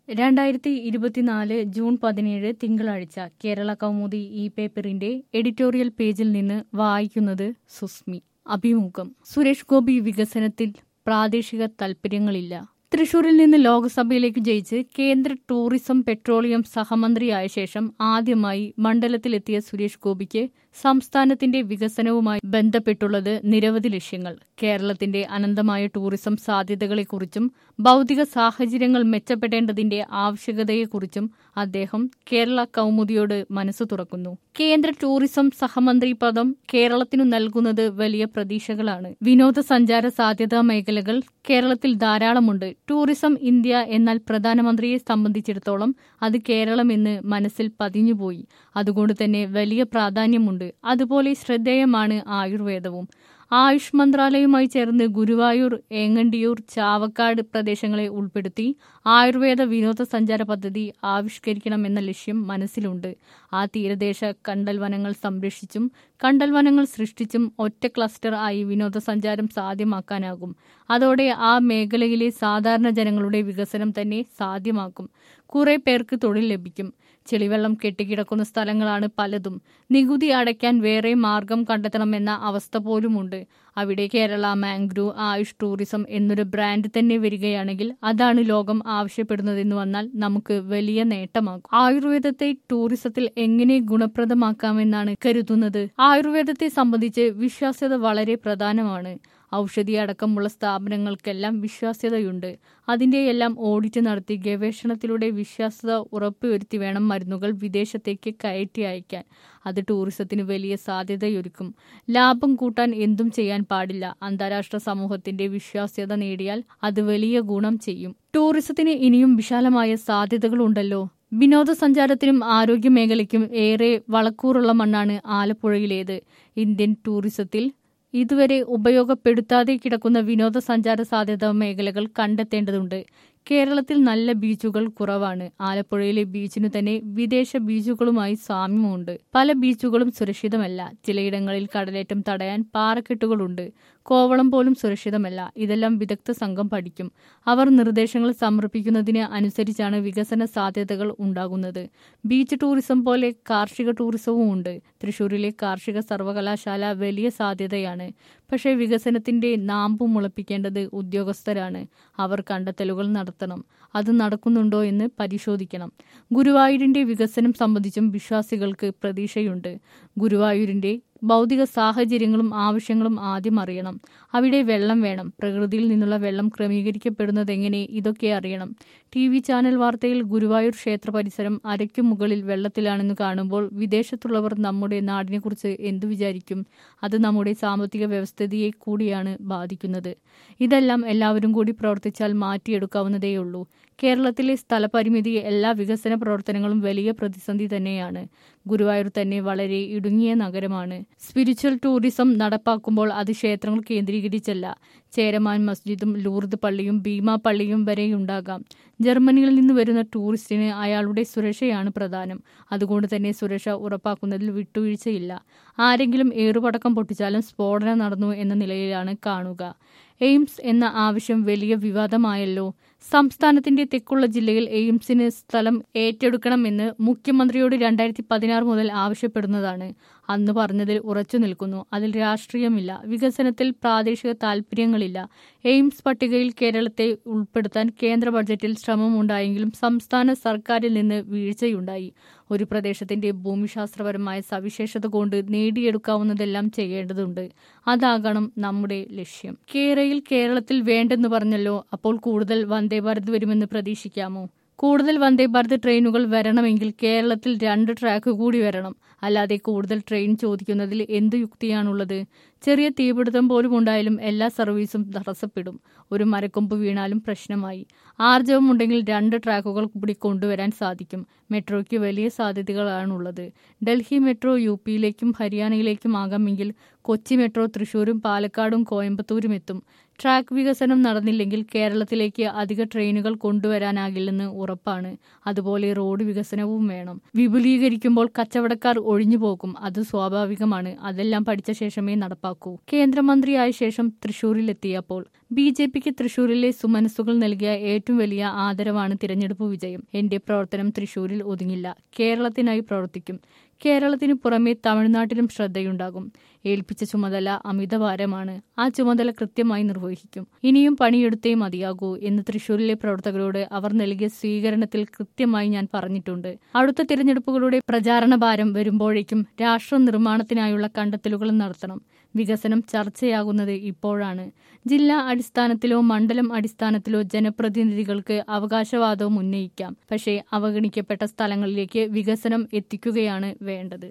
രണ്ടായിരത്തി ഇരുപത്തിനാല് ജൂൺ പതിനേഴ് തിങ്കളാഴ്ച കേരള കൗമുദി ഈ പേപ്പറിന്റെ എഡിറ്റോറിയൽ പേജിൽ നിന്ന് വായിക്കുന്നത് സുസ്മി അഭിമുഖം സുരേഷ് ഗോപി വികസനത്തിൽ പ്രാദേശിക താൽപര്യങ്ങളില്ല തൃശൂരിൽ നിന്ന് ലോക്സഭയിലേക്ക് ജയിച്ച് കേന്ദ്ര ടൂറിസം പെട്രോളിയം സഹമന്ത്രിയായ ശേഷം ആദ്യമായി മണ്ഡലത്തിലെത്തിയ സുരേഷ് ഗോപിക്ക് സംസ്ഥാനത്തിന്റെ വികസനവുമായി ബന്ധപ്പെട്ടുള്ളത് നിരവധി ലക്ഷ്യങ്ങൾ കേരളത്തിന്റെ അനന്തമായ ടൂറിസം സാധ്യതകളെക്കുറിച്ചും ഭൗതിക സാഹചര്യങ്ങൾ മെച്ചപ്പെടേണ്ടതിന്റെ ആവശ്യകതയെക്കുറിച്ചും അദ്ദേഹം കേരള കൗമുദിയോട് മനസ്സു തുറക്കുന്നു കേന്ദ്ര ടൂറിസം സഹമന്ത്രി പദം കേരളത്തിനു നൽകുന്നത് വലിയ പ്രതീക്ഷകളാണ് വിനോദസഞ്ചാര സാധ്യതാ മേഖലകൾ കേരളത്തിൽ ധാരാളമുണ്ട് ടൂറിസം ഇന്ത്യ എന്നാൽ പ്രധാനമന്ത്രിയെ സംബന്ധിച്ചിടത്തോളം അത് കേരളമെന്ന് മനസ്സിൽ പതിഞ്ഞുപോയി അതുകൊണ്ട് തന്നെ വലിയ പ്രാധാന്യമുണ്ട് അതുപോലെ ശ്രദ്ധേയമാണ് ആയുർവേദവും ആയുഷ് മന്ത്രാലയവുമായി ചേർന്ന് ഗുരുവായൂർ ഏങ്ങണ്ടിയൂർ ചാവക്കാട് പ്രദേശങ്ങളെ ഉൾപ്പെടുത്തി ആയുർവേദ വിനോദസഞ്ചാര പദ്ധതി ആവിഷ്കരിക്കണമെന്ന ലക്ഷ്യം മനസ്സിലുണ്ട് ആ തീരദേശ കണ്ടൽ വനങ്ങൾ സംരക്ഷിച്ചും കണ്ടൽ വനങ്ങൾ സൃഷ്ടിച്ചും ഒറ്റ ക്ലസ്റ്റർ ആയി വിനോദസഞ്ചാരം സാധ്യമാക്കാനാകും അതോടെ ആ മേഖലയിലെ സാധാരണ ജനങ്ങളുടെ വികസനം തന്നെ സാധ്യമാക്കും കുറെ പേർക്ക് തൊഴിൽ ലഭിക്കും ചെളിവെള്ളം കെട്ടിക്കിടക്കുന്ന സ്ഥലങ്ങളാണ് പലതും നികുതി അടയ്ക്കാൻ വേറെ മാർഗം കണ്ടെത്തണമെന്ന അവസ്ഥ പോലുമുണ്ട് അവിടെ കേരള മാംഗ്രൂവ് ആയുഷ് ടൂറിസം എന്നൊരു ബ്രാൻഡ് തന്നെ വരികയാണെങ്കിൽ അതാണ് ലോകം ആവശ്യപ്പെടുന്നതെന്ന് വന്നാൽ നമുക്ക് വലിയ നേട്ടമാകും ആയുർവേദത്തെ ടൂറിസത്തിൽ എങ്ങനെ ഗുണപ്രദമാക്കാമെന്നാണ് കരുതുന്നത് ആയുർവേദത്തെ സംബന്ധിച്ച് വിശ്വാസ്യത വളരെ പ്രധാനമാണ് ഔഷധി അടക്കമുള്ള സ്ഥാപനങ്ങൾക്കെല്ലാം വിശ്വാസ്യതയുണ്ട് അതിന്റെയെല്ലാം ഓഡിറ്റ് നടത്തി ഗവേഷണത്തിലൂടെ വിശ്വാസ്യത ഉറപ്പുവരുത്തി വേണം മരുന്നുകൾ വിദേശത്തേക്ക് കയറ്റി അയക്കാൻ അത് ടൂറിസത്തിന് വലിയ സാധ്യതയൊരുക്കും ലാഭം കൂട്ടാൻ എന്തും ചെയ്യാൻ പാടില്ല അന്താരാഷ്ട്ര സമൂഹത്തിന്റെ വിശ്വാസ്യത നേടിയാൽ അത് വലിയ ഗുണം ചെയ്യും ടൂറിസത്തിന് ഇനിയും വിശാലമായ സാധ്യതകളുണ്ടല്ലോ വിനോദസഞ്ചാരത്തിനും ആരോഗ്യ മേഖലയ്ക്കും ഏറെ വളക്കൂറുള്ള മണ്ണാണ് ആലപ്പുഴയിലേത് ഇന്ത്യൻ ടൂറിസത്തിൽ ഇതുവരെ ഉപയോഗപ്പെടുത്താതെ കിടക്കുന്ന വിനോദസഞ്ചാര സാധ്യത മേഖലകൾ കണ്ടെത്തേണ്ടതുണ്ട് കേരളത്തിൽ നല്ല ബീച്ചുകൾ കുറവാണ് ആലപ്പുഴയിലെ ബീച്ചിനു തന്നെ വിദേശ ബീച്ചുകളുമായി സാമ്യമുണ്ട് പല ബീച്ചുകളും സുരക്ഷിതമല്ല ചിലയിടങ്ങളിൽ കടലേറ്റം തടയാൻ പാറക്കെട്ടുകളുണ്ട് കോവളം പോലും സുരക്ഷിതമല്ല ഇതെല്ലാം വിദഗ്ധ സംഘം പഠിക്കും അവർ നിർദ്ദേശങ്ങൾ സമർപ്പിക്കുന്നതിന് അനുസരിച്ചാണ് വികസന സാധ്യതകൾ ഉണ്ടാകുന്നത് ബീച്ച് ടൂറിസം പോലെ കാർഷിക ടൂറിസവും ഉണ്ട് തൃശൂരിലെ കാർഷിക സർവകലാശാല വലിയ സാധ്യതയാണ് പക്ഷേ വികസനത്തിന്റെ നാമ്പു മുളപ്പിക്കേണ്ടത് ഉദ്യോഗസ്ഥരാണ് അവർ കണ്ടെത്തലുകൾ നടത്തണം അത് നടക്കുന്നുണ്ടോ എന്ന് പരിശോധിക്കണം ഗുരുവായൂരിന്റെ വികസനം സംബന്ധിച്ചും വിശ്വാസികൾക്ക് പ്രതീക്ഷയുണ്ട് ഗുരുവായൂരിന്റെ ഭൗതിക സാഹചര്യങ്ങളും ആവശ്യങ്ങളും ആദ്യം അറിയണം അവിടെ വെള്ളം വേണം പ്രകൃതിയിൽ നിന്നുള്ള വെള്ളം ക്രമീകരിക്കപ്പെടുന്നത് എങ്ങനെ ഇതൊക്കെ അറിയണം ടി വി ചാനൽ വാർത്തയിൽ ഗുരുവായൂർ ക്ഷേത്ര പരിസരം അരയ്ക്കും മുകളിൽ വെള്ളത്തിലാണെന്ന് കാണുമ്പോൾ വിദേശത്തുള്ളവർ നമ്മുടെ നാടിനെക്കുറിച്ച് എന്തു വിചാരിക്കും അത് നമ്മുടെ സാമ്പത്തിക വ്യവസ്ഥിതിയെ കൂടിയാണ് ബാധിക്കുന്നത് ഇതെല്ലാം എല്ലാവരും കൂടി പ്രവർത്തിച്ചാൽ മാറ്റിയെടുക്കാവുന്നതേയുള്ളൂ കേരളത്തിലെ സ്ഥലപരിമിതി എല്ലാ വികസന പ്രവർത്തനങ്ങളും വലിയ പ്രതിസന്ധി തന്നെയാണ് ഗുരുവായൂർ തന്നെ വളരെ ഇടുങ്ങിയ നഗരമാണ് സ്പിരിച്വൽ ടൂറിസം നടപ്പാക്കുമ്പോൾ അത് ക്ഷേത്രങ്ങൾ കേന്ദ്രീകരിച്ചല്ല ചേരമാൻ മസ്ജിദും ലൂർദ് പള്ളിയും ഭീമ പള്ളിയും വരെയുണ്ടാകാം ജർമ്മനിയിൽ നിന്ന് വരുന്ന ടൂറിസ്റ്റിന് അയാളുടെ സുരക്ഷയാണ് പ്രധാനം അതുകൊണ്ട് തന്നെ സുരക്ഷ ഉറപ്പാക്കുന്നതിൽ വിട്ടുവീഴ്ചയില്ല ആരെങ്കിലും ഏറുപടക്കം പൊട്ടിച്ചാലും സ്ഫോടനം നടന്നു എന്ന നിലയിലാണ് കാണുക എയിംസ് എന്ന ആവശ്യം വലിയ വിവാദമായല്ലോ സംസ്ഥാനത്തിന്റെ തെക്കുള്ള ജില്ലയിൽ എയിംസിന് സ്ഥലം ഏറ്റെടുക്കണമെന്ന് മുഖ്യമന്ത്രിയോട് രണ്ടായിരത്തി പതിനാറ് മുതൽ ആവശ്യപ്പെടുന്നതാണ് അന്ന് പറഞ്ഞതിൽ ഉറച്ചു നിൽക്കുന്നു അതിൽ രാഷ്ട്രീയമില്ല വികസനത്തിൽ പ്രാദേശിക താൽപര്യങ്ങളില്ല എയിംസ് പട്ടികയിൽ കേരളത്തെ ഉൾപ്പെടുത്താൻ കേന്ദ്ര ബഡ്ജറ്റിൽ ശ്രമമുണ്ടായെങ്കിലും സംസ്ഥാന സർക്കാരിൽ നിന്ന് വീഴ്ചയുണ്ടായി ഒരു പ്രദേശത്തിന്റെ ഭൂമിശാസ്ത്രപരമായ സവിശേഷത കൊണ്ട് നേടിയെടുക്കാവുന്നതെല്ലാം ചെയ്യേണ്ടതുണ്ട് അതാകണം നമ്മുടെ ലക്ഷ്യം കേരയിൽ കേരളത്തിൽ വേണ്ടെന്ന് പറഞ്ഞല്ലോ അപ്പോൾ കൂടുതൽ വന്ദേ ഭാരത് വരുമെന്ന് പ്രതീക്ഷിക്കാമോ കൂടുതൽ വന്ദേ ഭാരത് ട്രെയിനുകൾ വരണമെങ്കിൽ കേരളത്തിൽ രണ്ട് ട്രാക്ക് കൂടി വരണം അല്ലാതെ കൂടുതൽ ട്രെയിൻ ചോദിക്കുന്നതിൽ എന്ത് യുക്തിയാണുള്ളത് ചെറിയ തീപിടുത്തം പോലും ഉണ്ടായാലും എല്ലാ സർവീസും തടസ്സപ്പെടും ഒരു മരക്കൊമ്പ് വീണാലും പ്രശ്നമായി ആർജവമുണ്ടെങ്കിൽ രണ്ട് ട്രാക്കുകൾ കൂടി കൊണ്ടുവരാൻ സാധിക്കും മെട്രോയ്ക്ക് വലിയ സാധ്യതകളാണുള്ളത് ഡൽഹി മെട്രോ യു പിയിലേക്കും ഹരിയാനയിലേക്കും ആകാമെങ്കിൽ കൊച്ചി മെട്രോ തൃശൂരും പാലക്കാടും കോയമ്പത്തൂരും എത്തും ട്രാക്ക് വികസനം നടന്നില്ലെങ്കിൽ കേരളത്തിലേക്ക് അധിക ട്രെയിനുകൾ കൊണ്ടുവരാനാകില്ലെന്ന് ഉറപ്പാണ് അതുപോലെ റോഡ് വികസനവും വേണം വിപുലീകരിക്കുമ്പോൾ കച്ചവടക്കാർ ഒഴിഞ്ഞു പോകും അത് സ്വാഭാവികമാണ് അതെല്ലാം പഠിച്ച ശേഷമേ നടപ്പാക്കൂ കേന്ദ്രമന്ത്രിയായ ശേഷം തൃശൂരിലെത്തിയപ്പോൾ ബി ജെ പിക്ക് തൃശൂരിലെ സുമനസ്സുകൾ നൽകിയ ഏറ്റവും വലിയ ആദരവാണ് തിരഞ്ഞെടുപ്പ് വിജയം എന്റെ പ്രവർത്തനം തൃശൂരിൽ ഒതുങ്ങില്ല കേരളത്തിനായി പ്രവർത്തിക്കും കേരളത്തിനു പുറമെ തമിഴ്നാട്ടിലും ശ്രദ്ധയുണ്ടാകും ഏൽപ്പിച്ച ചുമതല അമിതഭാരമാണ് ആ ചുമതല കൃത്യമായി നിർവഹിക്കും ഇനിയും പണിയെടുത്തേ മതിയാകൂ എന്ന് തൃശൂരിലെ പ്രവർത്തകരോട് അവർ നൽകിയ സ്വീകരണത്തിൽ കൃത്യമായി ഞാൻ പറഞ്ഞിട്ടുണ്ട് അടുത്ത തിരഞ്ഞെടുപ്പുകളുടെ പ്രചാരണ ഭാരം വരുമ്പോഴേക്കും രാഷ്ട്ര നിർമ്മാണത്തിനായുള്ള കണ്ടെത്തലുകൾ നടത്തണം വികസനം ചർച്ചയാകുന്നത് ഇപ്പോഴാണ് ജില്ലാ അടിസ്ഥാനത്തിലോ മണ്ഡലം അടിസ്ഥാനത്തിലോ ജനപ്രതിനിധികൾക്ക് അവകാശവാദവും ഉന്നയിക്കാം പക്ഷേ അവഗണിക്കപ്പെട്ട സ്ഥലങ്ങളിലേക്ക് വികസനം എത്തിക്കുകയാണ് വേണ്ടത്